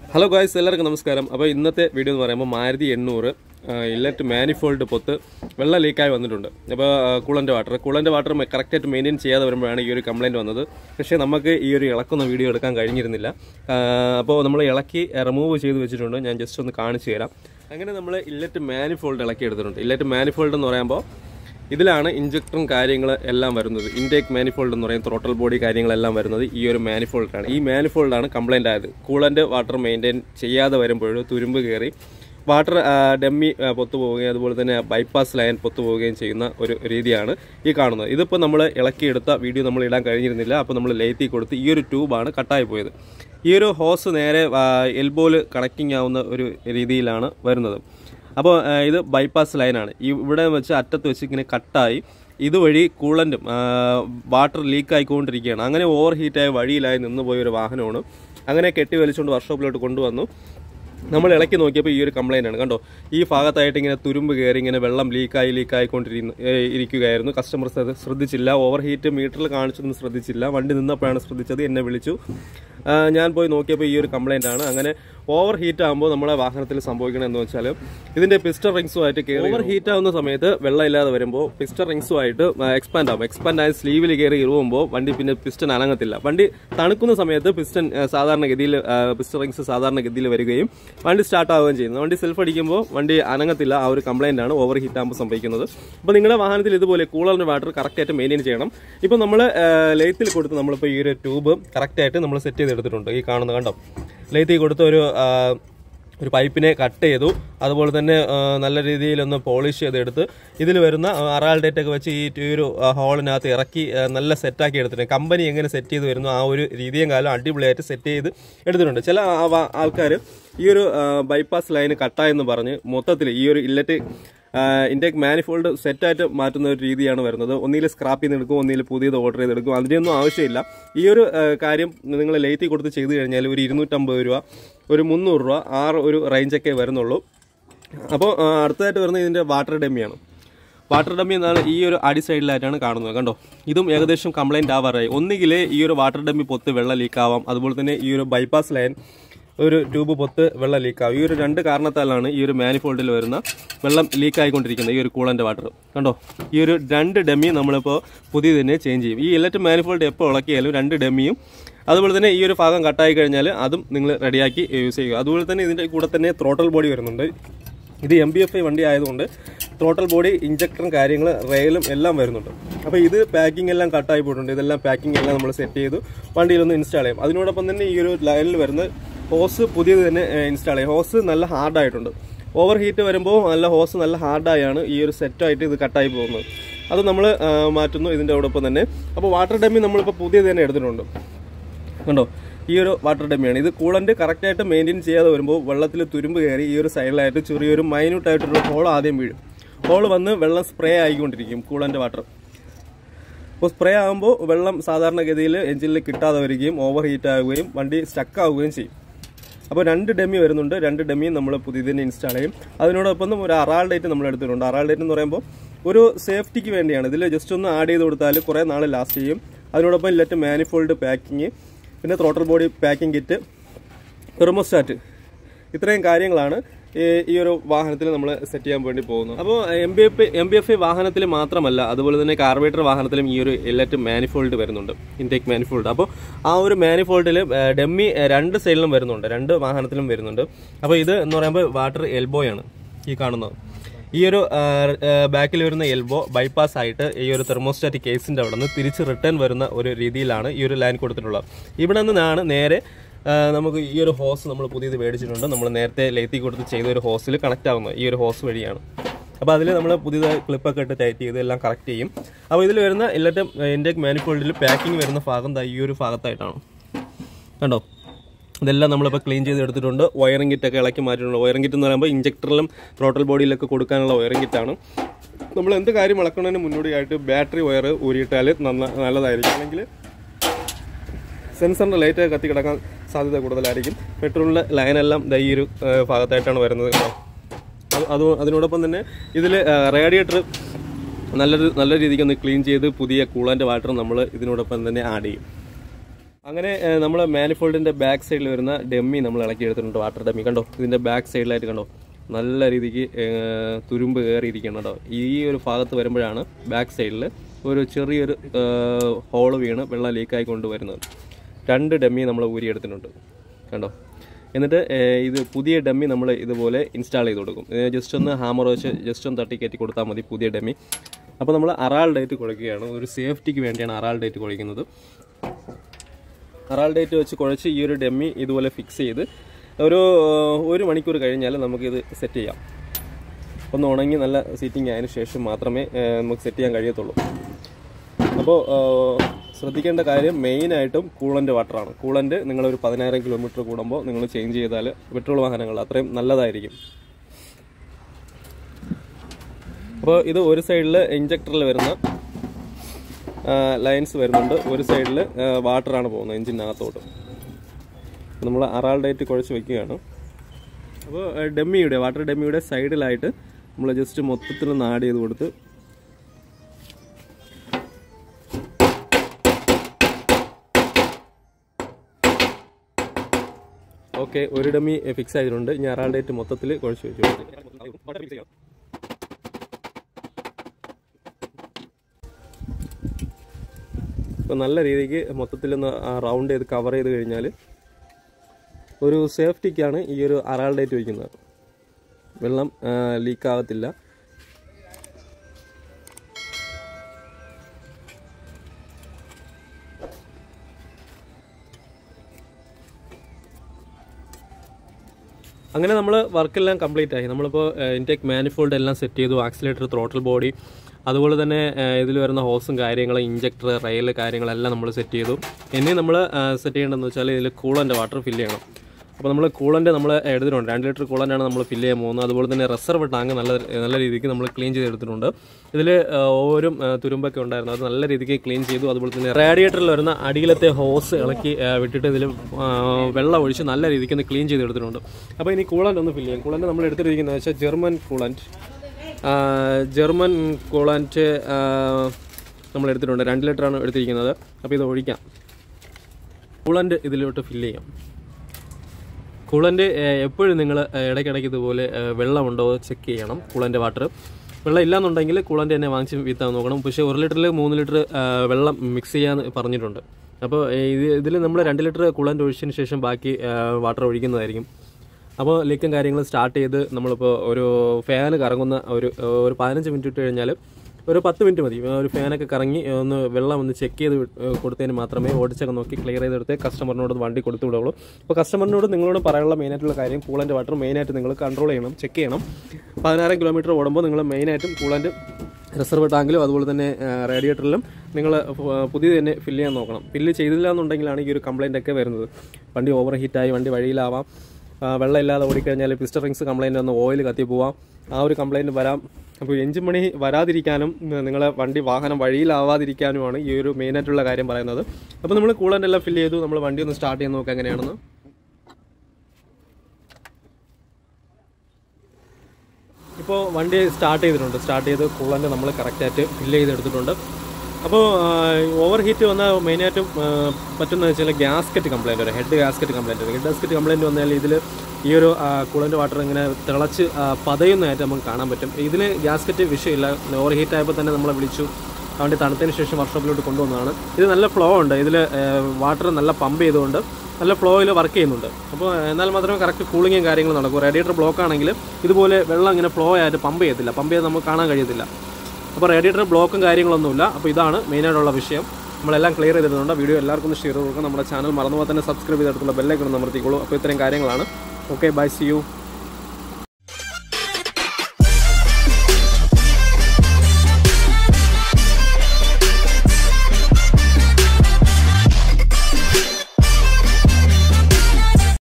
hello guys എല്ലാവർക്കും നമസ്കാരം അപ്പോൾ ഇന്നത്തെ വീഡിയോ എന്ന് പറയുമ്പോൾ മാരുതി എണ്ണൂറ് ഇല്ലറ്റ് മാനിഫോൾഡ് പൊത്ത് വെള്ളം ലീക്കായി വന്നിട്ടുണ്ട് അപ്പോൾ കൂളൻ്റെ വാട്ടർ കൂളൻ്റെ വാട്ടർ കറക്റ്റായിട്ട് മെയിൻറ്റെയിൻ ചെയ്യാതെ വരുമ്പോഴാണ് ഈ ഒരു കംപ്ലയിൻറ്റ് വന്നത് പക്ഷേ നമുക്ക് ഈ ഒരു ഇളക്കുന്ന വീഡിയോ എടുക്കാൻ കഴിഞ്ഞിരുന്നില്ല ആ, അപ്പോൾ നമ്മൾ ഇളക്കി റിമൂവ് ചെയ്ത് വെച്ചിട്ടുണ്ട് ഞാൻ ജസ്റ്റ് ഒന്ന് കാണിച്ചു തരാം അങ്ങനെ നമ്മൾ ഇല്ലറ്റ് മാനിഫോൾഡ് ഇളക്കി എടുത്തിട്ടുണ്ട് ഇല്ലറ്റ് മാനിഫോൾഡ് എന്ന് പറയുമ്പോൾ ഇതിലാണ് ഇഞ്ചക്ടറും കാര്യങ്ങൾ എല്ലാം വരുന്നത് ഇൻടേക്ക് മാനിഫോൾഡ് എന്ന് പറയും ത്രോട്ടൽ ബോഡി കാര്യങ്ങളെല്ലാം വരുന്നത് ഈ ഒരു മാനിഫോൾഡാണ് ഈ മാനിഫോൾഡാണ് കംപ്ലൈൻ്റ് ആയത് കൂളൻ്റ് വാട്ടർ മെയിൻറ്റെയിൻ ചെയ്യാതെ വരുമ്പോൾ തുരുമ്പ് കയറി വാട്ടർ ഡമ്മി പൊത്തു പോവുകയും അതുപോലെ തന്നെ ബൈപ്പാസ് ലൈൻ പൊത്തു പോവുകയും ചെയ്യുന്ന ഒരു രീതിയാണ് ഈ കാണുന്നത് ഇതിപ്പോൾ നമ്മൾ ഇളക്കിയെടുത്ത വീഡിയോ നമ്മൾ ഇടാൻ കഴിഞ്ഞിരുന്നില്ല അപ്പോൾ നമ്മൾ ലേത്തി കൊടുത്ത് ഈ ഒരു ട്യൂബാണ് കട്ടായി പോയത് ഈ ഒരു ഹോസ് നേരെ എൽബോയിൽ കണക്റ്റിംഗ് ആവുന്ന ഒരു രീതിയിലാണ് വരുന്നത് അപ്പോൾ ആ, ഇത് ബൈപ്പാസ് ലൈനാണ് ഈ ഇവിടെ വെച്ച് അറ്റത്ത് വെച്ച് ഇങ്ങനെ കട്ടായി ഇതുവഴി കൂളൻറ്റും വാട്ടർ ലീക്ക് ആയിക്കൊണ്ടിരിക്കുകയാണ് അങ്ങനെ ഓവർ ഹീറ്റായ വഴിയിലായി നിന്ന് പോയ ഒരു വാഹനമാണ് അങ്ങനെ കെട്ടി വലിച്ചുകൊണ്ട് വർക്ക്ഷോപ്പിലോട്ട് കൊണ്ടുവന്നു നമ്മൾ ഇളക്കി നോക്കിയപ്പോൾ ഈ ഒരു കംപ്ലൈൻ്റ് ആണ് കണ്ടോ ഈ ഭാഗത്തായിട്ട് ഇങ്ങനെ തുരുമ്പ് കയറി ഇങ്ങനെ വെള്ളം ലീക്കായി ലീക്കായിക്കൊണ്ടിരിക്കുന്നു ഇരിക്കുകയായിരുന്നു കസ്റ്റമർ ശ്രദ്ധിച്ചില്ല ഓവർ ഹീറ്റ് മീറ്ററിൽ കാണിച്ചൊന്നും ശ്രദ്ധിച്ചില്ല വണ്ടി നിന്നപ്പോഴാണ് ശ്രദ്ധിച്ചത് എന്നെ വിളിച്ചു ആ, ഞാൻ പോയി നോക്കിയപ്പോൾ ഈ ഒരു കംപ്ലൈൻ്റ് ആണ് അങ്ങനെ ഓവർ ഹീറ്റ് ആകുമ്പോൾ നമ്മളെ വാഹനത്തിൽ സംഭവിക്കണം എന്ന് വെച്ചാൽ ഇതിന്റെ പിസ്റ്റർ റിങ്സുമായിട്ട് കയറി ഓവർ ഹീറ്റ് ആവുന്ന സമയത്ത് വെള്ളം ഇല്ലാതെ വരുമ്പോൾ പിസ്റ്റർ റിങ്സുമായിട്ട് എക്സ്പാൻഡ് ആവും എക്സ്പാൻഡ് ആയി സ്ലീവിൽ കയറി ഇറുമ്പോൾ വണ്ടി പിന്നെ പിസ്റ്റൺ അനങ്ങത്തില്ല വണ്ടി തണുക്കുന്ന സമയത്ത് പിസ്റ്റൺ സാധാരണഗതിയിൽ പിസ്റ്റർ റിങ്സ് സാധാരണഗതിയിൽ വരികയും വണ്ടി സ്റ്റാർട്ട് ആവുകയും ചെയ്യുന്നത് വണ്ടി സെൽഫ് അടിക്കുമ്പോൾ വണ്ടി അനങ്ങത്തില്ല ആ ഒരു കംപ്ലൈൻ്റ് ആണ് ഓവർ ഹീറ്റ് ആകുമ്പോൾ സംഭവിക്കുന്നത് അപ്പോൾ നിങ്ങളുടെ വാഹനത്തിൽ ഇതുപോലെ കൂളറിന്റെ വാട്ടർ കറക്റ്റായിട്ട് മെയിൻറ്റെയിൻ ചെയ്യണം ഇപ്പോൾ നമ്മൾ ലെയ്ത്തിൽ കൊടുത്ത് നമ്മളിപ്പോൾ ഈ ഒരു ട്യൂബ് കറക്റ്റായിട്ട് നമ്മൾ സെറ്റ് ചെയ്തെടുത്തിട്ടുണ്ട് ഈ കാണുന്ന കണ്ടോ ലെയ്ത്തിൽ കൊടുത്ത ഒരു ആ, ഒരു പൈപ്പിനെ കട്ട് ചെയ്തു അതുപോലെ തന്നെ ആ, നല്ല രീതിയിലൊന്ന് പോളിഷ് ചെയ്തെടുത്ത് ഇതിൽ വരുന്ന അറാൾ ഡേറ്റ് ഒക്കെ വെച്ച് ഈ ഈ ഒരു ആ, ഹോളിനകത്ത് ഇറക്കി ആ, നല്ല സെറ്റാക്കി എടുത്തിട്ടുണ്ട് കമ്പനി എങ്ങനെ സെറ്റ് ചെയ്ത് വരുന്നു ആ ഒരു രീതിയും കാലം അടിപൊളിയായിട്ട് സെറ്റ് ചെയ്ത് എടുത്തിട്ടുണ്ട് ചില ആൾക്കാർ ഈ ഒരു ബൈപ്പാസ് ലൈന് കട്ടായെന്ന് പറഞ്ഞ് മൊത്തത്തിൽ ഈ ഒരു ഇല്ലറ്റ് ഇൻടേക്ക് മാനിഫോൾഡ് സെറ്റായിട്ട് മാറ്റുന്ന ഒരു രീതിയാണ് വരുന്നത് ഒന്നിൽ സ്ക്രാപ്പ് ചെയ്ത് എടുക്കും ഒന്നിൽ പുതിയത് ഓർഡർ ചെയ്തെടുക്കും അതിൻ്റെയൊന്നും ആവശ്യമില്ല ഈ ഒരു ആ, കാര്യം നിങ്ങൾ ലേറ്റി കൊടുത്ത് ചെയ്ത് കഴിഞ്ഞാൽ ഒരു ഇരുന്നൂറ്റമ്പത് രൂപ ഒരു മുന്നൂറ് രൂപ ആ ഒരു റേഞ്ചൊക്കെ വരുന്നുള്ളൂ അപ്പോൾ ആ, അടുത്തതായിട്ട് വരുന്നത് ഇതിൻ്റെ വാട്ടർ ഡമ്മിയാണ് വാട്ടർ ഡമ്മി എന്നാണ് ഈ ഒരു അടി സൈഡിലായിട്ടാണ് കാണുന്നത് കണ്ടോ ഇതും ഏകദേശം കംപ്ലൈൻറ്റ് ആവാറായി ഒന്നുകിൽ ഈ ഒരു വാട്ടർ ഡമ്മി പൊത്ത് വെള്ളം ലീക്കാവാം അതുപോലെ തന്നെ ഈ ഒരു ബൈപ്പാസ് ലൈൻ ഒരു ട്യൂബ് പൊത്ത് വെള്ളം ലീക്കാവും ഈ ഒരു രണ്ട് കാരണത്താലാണ് ഈ ഒരു മാനിഫോൾഡിൽ വരുന്ന വെള്ളം ലീക്ക് ആയിക്കൊണ്ടിരിക്കുന്നത് ഈ ഒരു കൂളൻ്റെ വാട്ടർ കണ്ടോ ഈ ഒരു രണ്ട് ഡമ്മി നമ്മളിപ്പോൾ പുതിയ തന്നെ ചേഞ്ച് ചെയ്യും ഈ ഇലക്ട്രിക് മാനിഫോൾഡ് എപ്പോൾ ഇളക്കിയാലും രണ്ട് ഡമ്മിയും അതുപോലെ തന്നെ ഈ ഒരു ഭാഗം കട്ടായി കഴിഞ്ഞാൽ അതും നിങ്ങൾ റെഡിയാക്കി യൂസ് ചെയ്യുക അതുപോലെ തന്നെ ഇതിൻ്റെ കൂടെ തന്നെ ത്രോട്ടൽ ബോഡി വരുന്നുണ്ട് ഇത് എം ബി എഫ് ഐ വണ്ടി ആയതുകൊണ്ട് ത്രോട്ടൽ ബോഡി ഇഞ്ചക്ടറും കാര്യങ്ങൾ റെയിലും എല്ലാം വരുന്നുണ്ട് അപ്പോൾ ഇത് പാക്കിംഗ് എല്ലാം കട്ടായി പോയിട്ടുണ്ട് ഇതെല്ലാം പാക്കിംഗ് എല്ലാം നമ്മൾ സെറ്റ് ചെയ്തു വണ്ടിയിലൊന്ന് ഇൻസ്റ്റാൾ ചെയ്യും അതിനോടൊപ്പം തന്നെ ഈ ഒരു ലൈനിൽ വരുന്ന ഹോസ് പുതിയത് തന്നെ ഇൻസ്റ്റാൾ ചെയ്യും ഹോസ് നല്ല ഹാർഡായിട്ടുണ്ട് ഓവർ ഹീറ്റ് വരുമ്പോൾ നല്ല ഹോസ് നല്ല ഹാർഡായാണ് ഈ ഒരു സെറ്റായിട്ട് ഇത് കട്ടായി പോകുന്നത് അത് നമ്മൾ മാറ്റുന്നു ഇതിൻ്റെ ഓടൊപ്പം തന്നെ അപ്പോൾ വാട്ടർ ഡമ്മി നമ്മളിപ്പോൾ പുതിയത് തന്നെ എടുത്തിട്ടുണ്ട് കണ്ടോ ഈ ഒരു വാട്ടർ ഡമ്മിയാണ് ഇത് കൂളന്റ് കറക്റ്റായിട്ട് മെയിൻറ്റെയിൻ ചെയ്യാതെ വരുമ്പോൾ വെള്ളത്തിൽ തുരുമ്പ് കയറി ഈ ഒരു സൈഡിലായിട്ട് ചെറിയൊരു മൈന്യൂട്ടായിട്ടൊരു ഹോൾ ആദ്യം വീഴും ഹോൾ വന്ന് വെള്ളം സ്പ്രേ ആയിക്കൊണ്ടിരിക്കും കൂളന്റ് വാട്ടർ അപ്പോൾ സ്പ്രേ ആകുമ്പോൾ വെള്ളം സാധാരണഗതിയിൽ എഞ്ചിനിൽ കിട്ടാതെ വരികയും ഓവർ ഹീറ്റ് ആവുകയും വണ്ടി സ്റ്റക്ക് ആവുകയും ചെയ്യും അപ്പോൾ രണ്ട് ഡെമ്മി വരുന്നുണ്ട് രണ്ട് ഡെമ്മിയും നമ്മൾ പുതിയ തന്നെ ഇൻസ്റ്റാൾ ചെയ്യും അതിനോടൊപ്പം ഒരു അറാൾ ഡേറ്റ് നമ്മൾ എടുത്തിട്ടുണ്ട് അറാൾ ഡേറ്റ് എന്ന് പറയുമ്പോൾ ഒരു സേഫ്റ്റിക്ക് വേണ്ടിയാണ് ഇതിൽ ജസ്റ്റ് ഒന്ന് ആഡ് ചെയ്ത് കൊടുത്താൽ കുറേ നാൾ ലാസ്റ്റ് ചെയ്യും അതിനോടൊപ്പം ലെറ്റ് മാനിഫോൾഡ് പാക്കിങ് പിന്നെ throttle body packing kit thermostat ഇത്രയും കാര്യങ്ങളാണ് ഈ ഈ ഒരു വാഹനത്തിൽ നമ്മൾ സെറ്റ് ചെയ്യാൻ വേണ്ടി പോകുന്നത് അപ്പോൾ M B F M B F I വാഹനത്തിൽ മാത്രമല്ല അതുപോലെ തന്നെ കാർബേറ്റർ വാഹനത്തിലും ഈ ഒരു എല്ലറ്റ് മാനിഫോൾഡ് വരുന്നുണ്ട് ഇൻടേക്ക് മാനിഫോൾഡ് അപ്പോൾ ആ ഒരു മാനിഫോൾഡിൽ ഡെമ്മി രണ്ട് സൈഡിലും വരുന്നുണ്ട് രണ്ട് വാഹനത്തിലും വരുന്നുണ്ട് അപ്പോൾ ഇത് എന്ന് പറയുമ്പോൾ വാട്ടർ എൽബോയാണ് ഈ കാണുന്നത് ഈ ഒരു ബാക്കിൽ വരുന്ന എൽബോ ബൈപ്പാസ് ആയിട്ട് ഈ ഒരു തെർമോസ്റ്റാറ്റിക് കേസിന്റെ അവിടെ നിന്ന് തിരിച്ച് റിട്ടേൺ വരുന്ന ഒരു രീതിയിലാണ് ഈ ഒരു ലൈൻ കൊടുത്തിട്ടുള്ളത് ഇവിടെ നിന്നാണ് നേരെ ആ, നമുക്ക് ഈ ഒരു ഹോസ് നമ്മൾ പുതിയത് മേടിച്ചിട്ടുണ്ട് നമ്മൾ നേരത്തെ ലേത്തി കൊടുത്ത് ചെയ്ത ഒരു ഹോസിൽ കണക്ട് ആവുന്നത് ഈ ഒരു ഹോസ് വഴിയാണ് അപ്പോൾ അതിൽ നമ്മൾ പുതിയതായി ക്ലിപ്പൊക്കെ ഇട്ട് ടൈറ്റ് ചെയ്ത് എല്ലാം കറക്റ്റ് ചെയ്യും അപ്പോൾ ഇതിൽ വരുന്ന എല്ലാറ്റും ഇൻഡേക്ക് മാനിഫോൾഡിൽ പാക്കിംഗ് വരുന്ന ഭാഗം ദാ ഈ ഒരു ഭാഗത്തായിട്ടാണ് കണ്ടോ ഇതെല്ലാം നമ്മളിപ്പോൾ ക്ലീൻ ചെയ്ത് എടുത്തിട്ടുണ്ട് വയറിംഗ് കിറ്റൊക്കെ ഇളക്കി മാറ്റിയിട്ടുണ്ട് വയറിംഗ് കിറ്റ് എന്ന് പറയുമ്പോൾ ഇഞ്ചക്ടറിലും ത്രോട്ടൽ ബോഡിയിലൊക്കെ കൊടുക്കാനുള്ള വയറിംഗ് കിറ്റാണ് നമ്മൾ എന്ത് കാര്യം ഇളക്കുന്നതിന് മുന്നോടിയായിട്ട് ബാറ്ററി വയർ ഊരിയിട്ടാൽ നന്ന നല്ലതായിരിക്കും അല്ലെങ്കിൽ സെൻസറിൻ്റെ ലൈറ്റ് കത്തി കിടക്കാൻ സാധ്യത കൂടുതലായിരിക്കും പെട്രോളിൻ്റെ ലൈനെല്ലാം ദാ ഈ ഒരു ആ, ഭാഗത്തായിട്ടാണ് വരുന്നത് കേട്ടോ അത് അത് അതിനോടൊപ്പം തന്നെ ഇതിൽ റേഡിയേറ്റർ നല്ലൊരു നല്ല രീതിക്ക് ഒന്ന് ക്ലീൻ ചെയ്ത് പുതിയ കൂളാൻ്റെ വാട്ടർ നമ്മൾ ഇതിനോടൊപ്പം തന്നെ ആഡ് ചെയ്യും അങ്ങനെ നമ്മൾ മാനിഫോൾഡിന്റെ ബാക്ക് സൈഡിൽ വരുന്ന ഡെമ്മി നമ്മൾ ഇളക്കി എടുത്തിട്ടുണ്ട് വാട്ടർ ഡെമ്മി കണ്ടോ ഇതിന്റെ ബാക്ക് സൈഡിലായിട്ട് കണ്ടോ നല്ല രീതിക്ക് ഏർ, തുരുമ്പ് കയറിയിരിക്കണം കേട്ടോ ഈ ഒരു ഭാഗത്ത് വരുമ്പോഴാണ് ബാക്ക് സൈഡിൽ ഒരു ചെറിയൊരു ഹോള് വീണ് വെള്ളം ലീക്കായി കൊണ്ടുവരുന്നത് രണ്ട് ഡെമ്മി നമ്മൾ ഊരിയെടുത്തിട്ടുണ്ട് കണ്ടോ എന്നിട്ട് ഏർ, ഇത് പുതിയ ഡമ്മി നമ്മൾ ഇതുപോലെ ഇൻസ്റ്റാൾ ചെയ്ത് കൊടുക്കും ജസ്റ്റ് ഒന്ന് ഹാമർ വെച്ച് ജസ്റ്റ് ഒന്ന് തട്ടി കയറ്റി കൊടുത്താൽ മതി പുതിയ ഡമ്മി അപ്പോൾ നമ്മൾ അറാൾ ഡേറ്റ് കുഴയ്ക്കുകയാണ് ഒരു സേഫ്റ്റിക്ക് വേണ്ടിയാണ് അറാൾ ഡേറ്റ് കുഴയ്ക്കുന്നത് അറാൾ ഡേറ്റ് വെച്ച് കുഴച്ച് ഈ ഒരു ഡമ്മി ഇതുപോലെ ഫിക്സ് ചെയ്ത് ഒരു ഏർ, ഒരു മണിക്കൂർ കഴിഞ്ഞാൽ നമുക്കിത് സെറ്റ് ചെയ്യാം ഒന്ന് ഉണങ്ങി നല്ല സീറ്റിംഗ് ആയതിനു ശേഷം മാത്രമേ ഏർ, നമുക്ക് സെറ്റ് ചെയ്യാൻ കഴിയത്തുള്ളൂ അപ്പോൾ ശ്രദ്ധിക്കേണ്ട കാര്യം മെയിനായിട്ടും കൂളൻ്റ് വാട്ടറാണ് കൂളൻ്റ് നിങ്ങളൊരു പതിനായിരം കിലോമീറ്റർ കൂടുമ്പോൾ നിങ്ങൾ ചേഞ്ച് ചെയ്താൽ പെട്രോൾ വാഹനങ്ങൾ അത്രയും നല്ലതായിരിക്കും അപ്പോൾ ഇത് ഒരു സൈഡിൽ ഇഞ്ചക്ടറിൽ വരുന്ന ലൈൻസ് വരുന്നുണ്ട് ഒരു സൈഡിൽ വാട്ടറാണ് പോകുന്നത് എഞ്ചിനകത്തോട്ട് നമ്മൾ അറാൾ ഡേറ്റ് കുഴച്ച് വെക്കുകയാണ് അപ്പോൾ ഡെമ്മിയുടെ വാട്ടർ ഡെമ്മിയുടെ സൈഡിലായിട്ട് നമ്മൾ ജസ്റ്റ് മൊത്തത്തിൽ നാട് ചെയ്ത് കൊടുത്ത് ഓക്കെ ഒരു ഡമ്മി ഫിക്സ് ആയതുകൊണ്ട് ഇനി അറാൾ ഡേറ്റ് മൊത്തത്തിൽ കുഴച്ച് വെച്ചു ഇപ്പോൾ നല്ല രീതിക്ക് മൊത്തത്തിൽ ഒന്ന് റൗണ്ട് ചെയ്ത് കവർ ചെയ്ത് കഴിഞ്ഞാൽ ഒരു സേഫ്റ്റിക്കാണ് ഈ ഒരു അറാൾ ഡേറ്റ് വയ്ക്കുന്നത് വെള്ളം ലീക്ക് ആകത്തില്ല അങ്ങനെ നമ്മൾ വർക്കെല്ലാം കംപ്ലീറ്റ് ആയി നമ്മളിപ്പോൾ ഇൻടേക്ക് മാനിഫോൾഡ് എല്ലാം സെറ്റ് ചെയ്തു ആക്സിലേറ്റർ ത്രോട്ടൽ ബോഡി അതുപോലെ തന്നെ ഇതിൽ വരുന്ന ഹോസും കാര്യങ്ങളും ഇഞ്ചക്ടർ റെയിൽ കാര്യങ്ങളെല്ലാം നമ്മൾ സെറ്റ് ചെയ്തു ഇനി നമ്മൾ സെറ്റ് ചെയ്യേണ്ടതെന്ന് വെച്ചാൽ ഇതിൽ കൂളൻ്റെ വാട്ടർ ഫില്ല് ചെയ്യണം അപ്പോൾ നമ്മൾ കൂളൻ്റ് നമ്മൾ എടുത്തിട്ടുണ്ട് രണ്ട് ലിറ്റർ കൂളൻ്റാണ് നമ്മൾ ഫില്ല് ചെയ്യാൻ പോകുന്നത് അതുപോലെ തന്നെ റിസർവ് ടാങ്ക് നല്ല നല്ല രീതിക്ക് നമ്മൾ ക്ലീൻ ചെയ്തെടുത്തിട്ടുണ്ട് ഇതിൽ ഓരോ തുരുമ്പൊക്കെ ഉണ്ടായിരുന്നു അത് നല്ല രീതിക്ക് ക്ലീൻ ചെയ്തു അതുപോലെ തന്നെ റേഡിയേറ്ററിൽ വരുന്ന അടിയിലത്തെ ഹോസ് ഇളക്കി ആ, വിട്ടിട്ട് ഇതിൽ വെള്ളം ഒഴിച്ച് നല്ല രീതിക്ക് ഒന്ന് ക്ലീൻ ചെയ്തെടുത്തിട്ടുണ്ട് അപ്പോൾ ഇനി കൂളൻ്റ് ഒന്ന് ഫില്ല് ചെയ്യാം കൂളൻ്റ് നമ്മൾ എടുത്തിരിക്കുന്നത് വെച്ചാൽ ജർമ്മൻ കൂളൻ്റ് ജർമ്മൻ കൂളൻ്റ് നമ്മൾ എടുത്തിട്ടുണ്ട് രണ്ട് ലിറ്ററാണ് എടുത്തിരിക്കുന്നത് അപ്പോൾ ഇത് ഒഴിക്കാം കൂളൻ്റ് ഇതിലോട്ട് ഫില്ല് ചെയ്യാം കൂളൻ്റ് എപ്പോഴും നിങ്ങൾ ഇടയ്ക്കിടയ്ക്ക് ഇതുപോലെ ഏ, വെള്ളമുണ്ടോ ചെക്ക് ചെയ്യണം കൂളൻ്റെ വാട്ടർ വെള്ളം ഇല്ലാന്നുണ്ടെങ്കിൽ കൂളൻ്റ് തന്നെ വാങ്ങിച്ച് വീത്താൻ നോക്കണം പക്ഷേ ഒരു ലിറ്ററിൽ മൂന്ന് ലിറ്റർ വെള്ളം മിക്സ് ചെയ്യാൻ പറഞ്ഞിട്ടുണ്ട് അപ്പോൾ ഇത് ഇതിൽ നമ്മൾ രണ്ട് ലിറ്റർ കൂളൻ്റ് ഒഴിച്ചതിന് ശേഷം ബാക്കി വാട്ടർ ഒഴിക്കുന്നതായിരിക്കും അപ്പോൾ ലീക്കും കാര്യങ്ങളും സ്റ്റാർട്ട് ചെയ്ത് നമ്മളിപ്പോൾ ഒരു ഫാൻ കറങ്ങുന്ന ഒരു ഒരു പതിനഞ്ച് മിനിറ്റ് ഇട്ട് കഴിഞ്ഞാൽ ഒരു പത്ത് മിനിറ്റ് മതി ഒരു ഫാനൊക്കെ കറങ്ങി ഒന്ന് വെള്ളം ഒന്ന് ചെക്ക് ചെയ്ത് വിട്ട് കൊടുത്തതിന് മാത്രമേ ഓടിച്ചൊക്കെ നോക്കി ക്ലിയർ ചെയ്തെടുത്ത് കസ്റ്റമറിനോട് വണ്ടി കൊടുത്തു വിടുള്ളൂ അപ്പോൾ കസ്റ്റമറിനോട് നിങ്ങളോട് പറയാനുള്ള മെയിനായിട്ടുള്ള കാര്യം കൂളൻ്റ് വാട്ടർ മെയിനായിട്ട് നിങ്ങൾ കൺട്രോൾ ചെയ്യണം ചെക്ക് ചെയ്യണം പതിനായിരം കിലോമീറ്റർ ഓടുമ്പോൾ നിങ്ങൾ മെയിനായിട്ടും കൂളൻ്റ് റിസർവ് ടാങ്കിലും അതുപോലെ തന്നെ റേഡിയേറ്ററിലും നിങ്ങൾ പുതിയത് തന്നെ ഫില്ല് ചെയ്യാൻ നോക്കണം ഫില്ല് ചെയ്തില്ല എന്നുണ്ടെങ്കിലാണ് ഈ ഒരു കംപ്ലൈൻ്റ് ഒക്കെ വരുന്നത് വണ്ടി ഓവർ ഹീറ്റായി വണ്ടി വഴിയിലാവാം ആ, വെള്ളമില്ലാതെ ഓടിക്കഴിഞ്ഞാൽ പിസ്റ്റർ റിങ്സ് കംപ്ലൈൻറ്റ് വന്ന് ഓയിൽ കത്തി പോവാം ആ ഒരു കംപ്ലൈൻറ്റ് വരാം അപ്പോൾ എഞ്ചിൻ പണി വരാതിരിക്കാനും ഉം, നിങ്ങളെ വണ്ടി വാഹനം വഴിയിലാവാതിരിക്കാനുമാണ് ഈ ഒരു മെയിനായിട്ടുള്ള കാര്യം പറയുന്നത് അപ്പോൾ നമ്മൾ കൂളൻ്റ് എല്ലാം ഫില്ല് ചെയ്തു നമ്മൾ വണ്ടി ഒന്ന് സ്റ്റാർട്ട് ചെയ്ത് നോക്കാം എങ്ങനെയാണെന്ന് ഇപ്പോൾ വണ്ടി സ്റ്റാർട്ട് ചെയ്തിട്ടുണ്ട് സ്റ്റാർട്ട് ചെയ്ത് കൂളൻ്റ് നമ്മൾ കറക്റ്റായിട്ട് ഫില്ല് ചെയ്തെടുത്തിട്ടുണ്ട് അപ്പോൾ ഓവർ ഹീറ്റ് വന്നാൽ മെയിനായിട്ടും പറ്റുന്ന വെച്ചാൽ ഗ്യാസ്കറ്റ് കംപ്ലൈൻറ്റ് വരും ഹെഡ് ഗ്യാസ്കറ്റ് കംപ്ലൈൻറ്റ് വരും ഹെഡ് ഗ്യാസ്കറ്റ് കംപ്ലൈൻറ്റ് വന്നാൽ ഇതിൽ ഈ ഒരു കൂളൻ്റ് വാട്ടർ ഇങ്ങനെ തിളച്ച് ആ, പതയുന്നതായിട്ട് നമുക്ക് കാണാൻ പറ്റും ഇതിൽ ഗ്യാസ്കറ്റ് വിഷയമില്ല ഓവർ ഹീറ്റ് ആയപ്പോൾ തന്നെ നമ്മളെ വിളിച്ചു വണ്ടി തണുത്തതിന് ശേഷം വർക്ക്ഷോപ്പിലോട്ട് കൊണ്ടുവന്നതാണ് ഇത് നല്ല ഫ്ലോ ഉണ്ട് ഇതിൽ വാട്ടർ നല്ല പമ്പ് ചെയ്തുകൊണ്ട് നല്ല ഫ്ലോയിൽ വർക്ക് ചെയ്യുന്നുണ്ട് അപ്പോൾ എന്നാൽ മാത്രമേ കറക്റ്റ് കൂളിങ്ങും കാര്യങ്ങളും നടക്കൂ റേഡിയേറ്റർ ബ്ലോക്ക് ആണെങ്കിൽ ഇതുപോലെ വെള്ളം ഇങ്ങനെ ഫ്ലോ ആയിട്ട് പമ്പ് ചെയ്യത്തില്ല പമ്പ് ചെയ്ത് നമുക്ക് കാണാൻ കഴിയത്തില്ല അപ്പോൾ റേഡിയേറ്റർ ബ്ലോക്കും കാര്യങ്ങളൊന്നുമില്ല അപ്പോൾ ഇതാണ് മെയിനായിട്ടുള്ള വിഷയം നമ്മളെല്ലാം ക്ലിയർ ചെയ്തിട്ടുണ്ട് വീഡിയോ എല്ലാവർക്കും ഒന്ന് ഷെയർ കൊടുക്കുക നമ്മുടെ ചാനൽ മറന്നുപോലെ തന്നെ സബ്സ്ക്രൈബ് ചെയ്തെടുത്തുള്ള ബെല്ലൈക്കണം അമർത്തിക്കോളൂ അപ്പോൾ ഇത്രയും കാര്യങ്ങളാണ് ഓക്കെ ബൈ സി യു